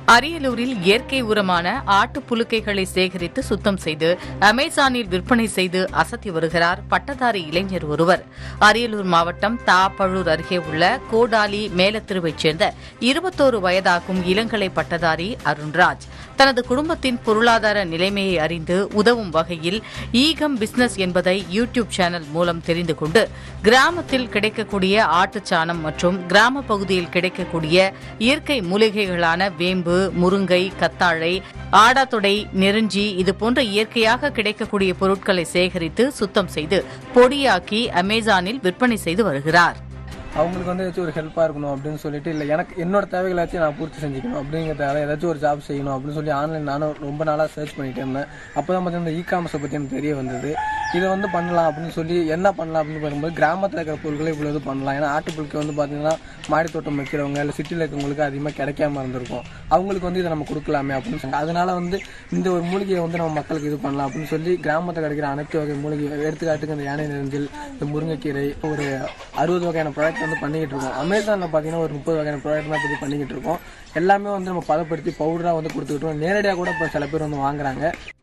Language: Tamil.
அரியலூரில் இயற்கை உரமான ஆட்டு புழுக்கைகளை சேகரித்து சுத்தம் செய்து அமேசானில் விற்பனை செய்து அசத்தி வருகிறார் பட்டதாரி இளைஞர் ஒருவர் அரியலூர் மாவட்டம் தாப்பழூர் அருகே உள்ள கோடாலி மேலத்திருவைச் சேர்ந்த இருபத்தோரு வயதாகும் இளங்கலை பட்டதாரி அருண்ராஜ் தனது குடும்பத்தின் பொருளாதார நிலைமையை அறிந்து உதவும் வகையில் ஈகம் பிசினஸ் என்பதை யூடியூப் சேனல் மூலம் தெரிந்து கொண்டு கிராமத்தில் கிடைக்கக்கூடிய ஆட்டுச்சாணம் மற்றும் கிராம பகுதியில் கிடைக்கக்கூடிய இயற்கை மூலிகைகளான வேம்பு முருங்கை கத்தாழை ஆடாத்தொடை நெருஞ்சி இது போன்ற இயற்கையாக கிடைக்கக்கூடிய பொருட்களை சேகரித்து சுத்தம் செய்து பொடியாக்கி அமேசானில் விற்பனை செய்து வருகிறார் அவங்களுக்கு வந்து ஏதாச்சும் ஒரு ஹெல்ப்பாக இருக்கணும் அப்படின்னு சொல்லிட்டு இல்லை எனக்கு என்னோட தேவைகளாச்சும் நான் பூர்த்தி செஞ்சுக்கணும் அப்படிங்கிறதால ஏதாச்சும் ஒரு ஜாப் செய்யணும் அப்படின்னு சொல்லி ஆன்லைன் நானும் ரொம்ப நாளாக சர்ச் பண்ணிட்டு இருந்தேன் அப்போ தான் பார்த்தீங்கன்னா இ காமர்ஸை பற்றி எனக்கு தெரிய வந்தது இதை வந்து பண்ணலாம் அப்படின்னு சொல்லி என்ன பண்ணலாம் அப்படின்னு பார்க்கும்போது கிராமத்தில் இருக்கிற பொருட்களை இவ்வளோ இது பண்ணலாம் ஏன்னா ஆட்டுப்புழுக்கை வந்து பார்த்தீங்கன்னா மாடி தோட்டம் வைக்கிறவங்க இல்லை சிட்டியில் இருக்கிறவங்களுக்கு அதிகமாக கிடைக்காம இருந்திருக்கும் அவங்களுக்கு வந்து இதை நம்ம கொடுக்கலாமே அப்படின்னு சொன்னாங்க அதனால வந்து இந்த ஒரு மூலிகையை வந்து நம்ம மக்களுக்கு இது பண்ணலாம் அப்படின்னு சொல்லி கிராமத்தில் கிடைக்கிற அனைத்து வகை மூலிகை எடுத்துக்காட்டுக்கு இந்த யானை நெருஞ்சில் இந்த முருங்கைக்கீரை ஒரு அறுபது வகையான ப்ராடக்ட் வந்து பண்ணிக்கிட்டு இருக்கோம் அமேசானில் பார்த்தீங்கன்னா ஒரு முப்பது வகையான ப்ராடக்ட் தான் இப்போ பண்ணிக்கிட்டு இருக்கோம் எல்லாமே வந்து நம்ம பதப்படுத்தி பவுடராக வந்து கொடுத்துக்கிட்டோம் நேரடியாக கூட இப்போ சில பேர் வந்து வாங்குறாங்க